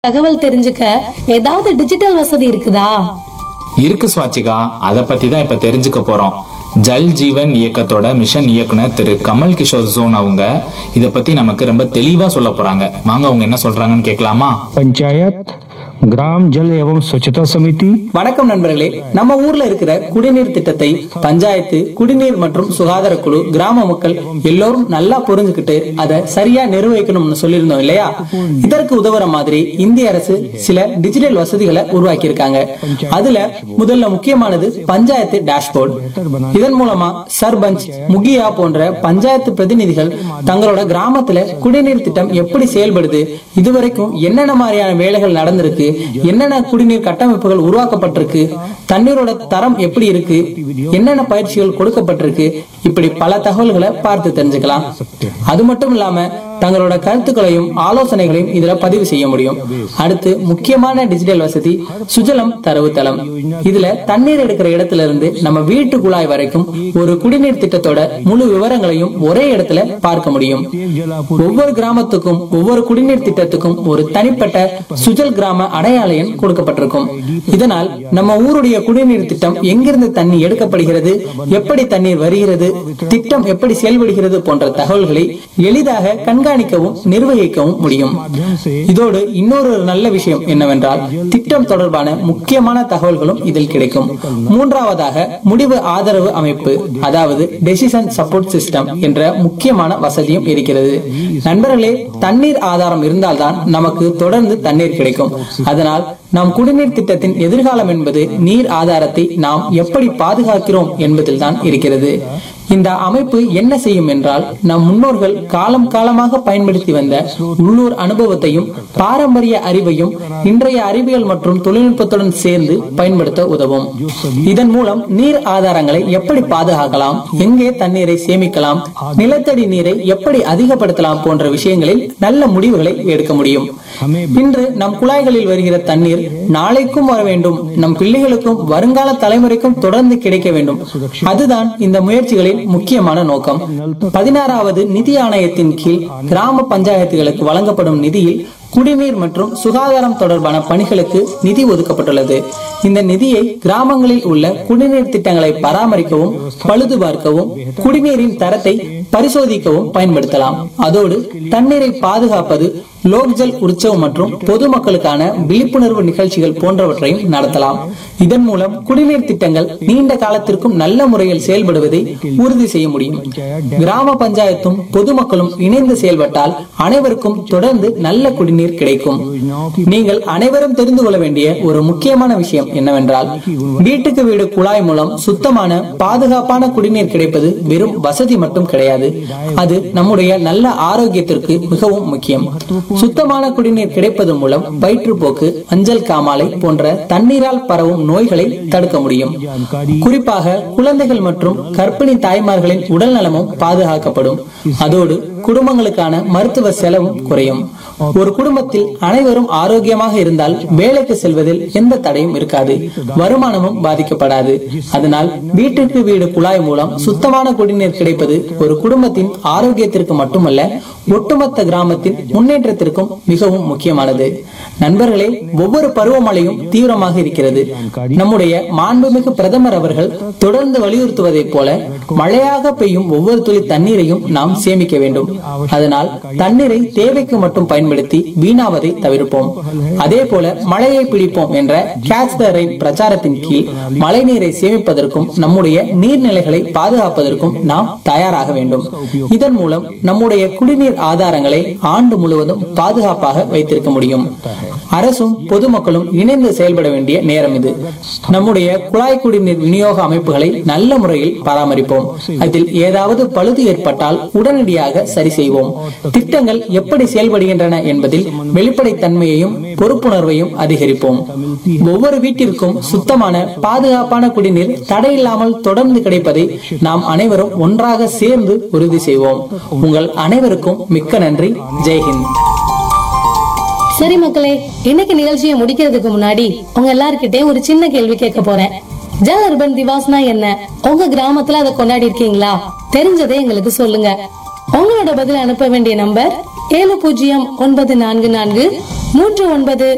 தகவல் தெரிஞ்சுக்க ஏதாவது டிஜிட்டல் வசதி இருக்குதா இருக்கு சுவாச்சிகா அதை பத்தி தான் இப்ப தெரிஞ்சுக்க போறோம் ஜல் ஜீவன் இயக்கத்தோட மிஷன் இயக்குனர் திரு கமல் கிஷோர் ஜோன் அவங்க இத பத்தி நமக்கு ரொம்ப தெளிவா சொல்ல போறாங்க வாங்க அவங்க என்ன சொல்றாங்கன்னு கேட்கலாமா पंचायत ग्राम जल एवं स्वच्छता समिति வணக்கம் நண்பர்களே நம்ம ஊர்ல இருக்கிற குடிநீர் திட்டத்தை பஞ்சாயத்து குடிநீர் மற்றும் சுகாதார குழு கிராம மக்கள் எல்லோரும் நல்லா புரிஞ்சுக்கிட்டு அதை சரியா நிர்வகிக்கணும்னு சொல்லியிருந்தோம் இல்லையா இதற்கு உதவுற மாதிரி இந்திய அரசு சில டிஜிட்டல் வசதிகளை உருவாக்கி இருக்காங்க அதுல முதல்ல முக்கியமானது பஞ்சாயத்து டேஷ்போர்ட் இதன் மூலமா சர்பஞ்ச் முகியா போன்ற பஞ்சாயத்து பிரதிநிதிகள் தங்களோட கிராமத்துல குடிநீர் திட்டம் எப்படி செயல்படுது இதுவரைக்கும் என்னென்ன மாதிரியான வேலைகள் நடந்திருக்கு என்னென்ன குடிநீர் கட்டமைப்புகள் உருவாக்கப்பட்டிருக்கு தண்ணீரோட தரம் எப்படி இருக்கு என்னென்ன பயிற்சிகள் கொடுக்கப்பட்டிருக்கு இப்படி பல தகவல்களை பார்த்து தெரிஞ்சுக்கலாம் அது மட்டும் இல்லாம தங்களோட கருத்துக்களையும் ஆலோசனைகளையும் இதுல பதிவு செய்ய முடியும் அடுத்து முக்கியமான டிஜிட்டல் வசதி சுஜலம் தரவுத்தளம் இதுல தண்ணீர் எடுக்கிற இடத்துல இருந்து நம்ம வீட்டு குழாய் வரைக்கும் ஒரு குடிநீர் திட்டத்தோட முழு விவரங்களையும் ஒரே இடத்துல பார்க்க முடியும் ஒவ்வொரு கிராமத்துக்கும் ஒவ்வொரு குடிநீர் திட்டத்துக்கும் ஒரு தனிப்பட்ட சுஜல் கிராம அடையாள எண் கொடுக்கப்பட்டிருக்கும் இதனால் நம்ம ஊருடைய குடிநீர் திட்டம் எங்கிருந்து தண்ணி எடுக்கப்படுகிறது எப்படி தண்ணீர் வருகிறது திட்டம் எப்படி செயல்படுகிறது போன்ற தகவல்களை எளிதாக கண்காணிக்கவும் நிர்வகிக்கவும் முடியும் இதோடு இன்னொரு நல்ல விஷயம் என்னவென்றால் திட்டம் தொடர்பான முக்கியமான தகவல்களும் இதில் கிடைக்கும் மூன்றாவதாக முடிவு ஆதரவு அமைப்பு அதாவது டெசிஷன் சப்போர்ட் சிஸ்டம் என்ற முக்கியமான வசதியும் இருக்கிறது நண்பர்களே தண்ணீர் ஆதாரம் இருந்தால்தான் நமக்கு தொடர்ந்து தண்ணீர் கிடைக்கும் அதனால் நம் குடிநீர் திட்டத்தின் எதிர்காலம் என்பது நீர் ஆதாரத்தை நாம் எப்படி பாதுகாக்கிறோம் என்பதில் தான் இருக்கிறது இந்த அமைப்பு என்ன செய்யும் என்றால் நம் முன்னோர்கள் காலம் காலமாக பயன்படுத்தி வந்த உள்ளூர் அனுபவத்தையும் பாரம்பரிய அறிவையும் இன்றைய அறிவியல் மற்றும் தொழில்நுட்பத்துடன் சேர்ந்து பயன்படுத்த உதவும் இதன் மூலம் நீர் ஆதாரங்களை எப்படி பாதுகாக்கலாம் எங்கே தண்ணீரை சேமிக்கலாம் நிலத்தடி நீரை எப்படி அதிகப்படுத்தலாம் போன்ற விஷயங்களில் நல்ல முடிவுகளை எடுக்க முடியும் இன்று நம் குழாய்களில் வருகிற தண்ணீர் நாளைக்கும் வர வேண்டும் நம் பிள்ளைகளுக்கும் வருங்கால தலைமுறைக்கும் தொடர்ந்து கிடைக்க வேண்டும் அதுதான் இந்த முயற்சிகளின் முக்கியமான நோக்கம் பதினாறாவது நிதி ஆணையத்தின் கீழ் கிராம பஞ்சாயத்துகளுக்கு வழங்கப்படும் நிதியில் குடிநீர் மற்றும் சுகாதாரம் தொடர்பான பணிகளுக்கு நிதி ஒதுக்கப்பட்டுள்ளது இந்த நிதியை கிராமங்களில் உள்ள குடிநீர் திட்டங்களை பராமரிக்கவும் பழுது பார்க்கவும் குடிநீரின் தரத்தை பரிசோதிக்கவும் பயன்படுத்தலாம் அதோடு தண்ணீரை பாதுகாப்பது லோக்ஜல் உற்சவ் மற்றும் பொதுமக்களுக்கான விழிப்புணர்வு நிகழ்ச்சிகள் போன்றவற்றையும் நடத்தலாம் இதன் மூலம் குடிநீர் திட்டங்கள் நீண்ட காலத்திற்கும் நல்ல முறையில் செயல்படுவதை உறுதி செய்ய முடியும் கிராம பஞ்சாயத்தும் பொதுமக்களும் இணைந்து செயல்பட்டால் அனைவருக்கும் தொடர்ந்து நல்ல குடிநீர் கிடைக்கும் நீங்கள் அனைவரும் தெரிந்து கொள்ள வேண்டிய ஒரு முக்கியமான விஷயம் என்னவென்றால் வீட்டுக்கு வீடு குழாய் மூலம் சுத்தமான பாதுகாப்பான குடிநீர் கிடைப்பது வெறும் வசதி மட்டும் கிடையாது அது நம்முடைய நல்ல ஆரோக்கியத்திற்கு மிகவும் முக்கியம் சுத்தமான குடிநீர் கிடைப்பது மூலம் வயிற்றுப்போக்கு மஞ்சள் காமாலை போன்ற தண்ணீரால் பரவும் நோய்களை தடுக்க முடியும் குறிப்பாக குழந்தைகள் மற்றும் கர்ப்பிணி தாய்மார்களின் உடல் நலமும் பாதுகாக்கப்படும் அதோடு குடும்பங்களுக்கான மருத்துவ செலவும் குறையும் ஒரு குடும்பத்தில் அனைவரும் ஆரோக்கியமாக இருந்தால் வேலைக்கு செல்வதில் எந்த தடையும் இருக்காது வருமானமும் பாதிக்கப்படாது அதனால் வீட்டிற்கு வீடு குழாய் மூலம் சுத்தமான குடிநீர் கிடைப்பது ஒரு குடும்பத்தின் ஆரோக்கியத்திற்கு மட்டுமல்ல ஒட்டுமொத்த கிராமத்தின் முன்னேற்றத்திற்கும் மிகவும் முக்கியமானது நண்பர்களே ஒவ்வொரு பருவமழையும் தீவிரமாக இருக்கிறது நம்முடைய மாண்புமிகு பிரதமர் அவர்கள் தொடர்ந்து வலியுறுத்துவதைப் போல மழையாக பெய்யும் ஒவ்வொரு துளி தண்ணீரையும் நாம் சேமிக்க வேண்டும் அதனால் தண்ணீரை தேவைக்கு மட்டும் பயன்படுத்தி வீணாவதை தவிர்ப்போம் அதே போல மழையை பிடிப்போம் என்ற கேட்ச் த ரெயின் பிரச்சாரத்தின் கீழ் மழை நீரை சேமிப்பதற்கும் நம்முடைய நீர்நிலைகளை பாதுகாப்பதற்கும் நாம் தயாராக வேண்டும் இதன் மூலம் நம்முடைய குடிநீர் ஆதாரங்களை ஆண்டு முழுவதும் பாதுகாப்பாக வைத்திருக்க முடியும் அரசும் பொதுமக்களும் இணைந்து செயல்பட வேண்டிய நேரம் இது நம்முடைய குழாய் குடிநீர் விநியோக அமைப்புகளை நல்ல முறையில் பராமரிப்போம் அதில் ஏதாவது பழுது ஏற்பட்டால் உடனடியாக சரி செய்வோம் திட்டங்கள் எப்படி செயல்படுகின்றன என்பதில் வெளிப்படைத்தன்மையையும் பொறுப்புணர்வையும் அதிகரிப்போம் ஒவ்வொரு வீட்டிற்கும் சுத்தமான பாதுகாப்பான குடிநீர் தடையில்லாமல் தொடர்ந்து கிடைப்பதை நாம் அனைவரும் ஒன்றாக சேர்ந்து உறுதி செய்வோம் உங்கள் அனைவருக்கும் மிக்க நன்றி ஜெய்ஹிந்த் சரி மக்களே இன்னைக்கு நிகழ்ச்சியை முடிக்கிறதுக்கு முன்னாடி உங்க எல்லார்கிட்டயும் ஒரு சின்ன கேள்வி கேட்க போறேன் ஜல் அர்பன் திவாஸ்னா என்ன உங்க கிராமத்துல அதை கொண்டாடி இருக்கீங்களா தெரிஞ்சதை எங்களுக்கு சொல்லுங்க உங்களோட பதில் அனுப்ப வேண்டிய நம்பர் ஏழு பூஜ்ஜியம் ஒன்பது நான்கு நான்கு மூன்று ஒன்பது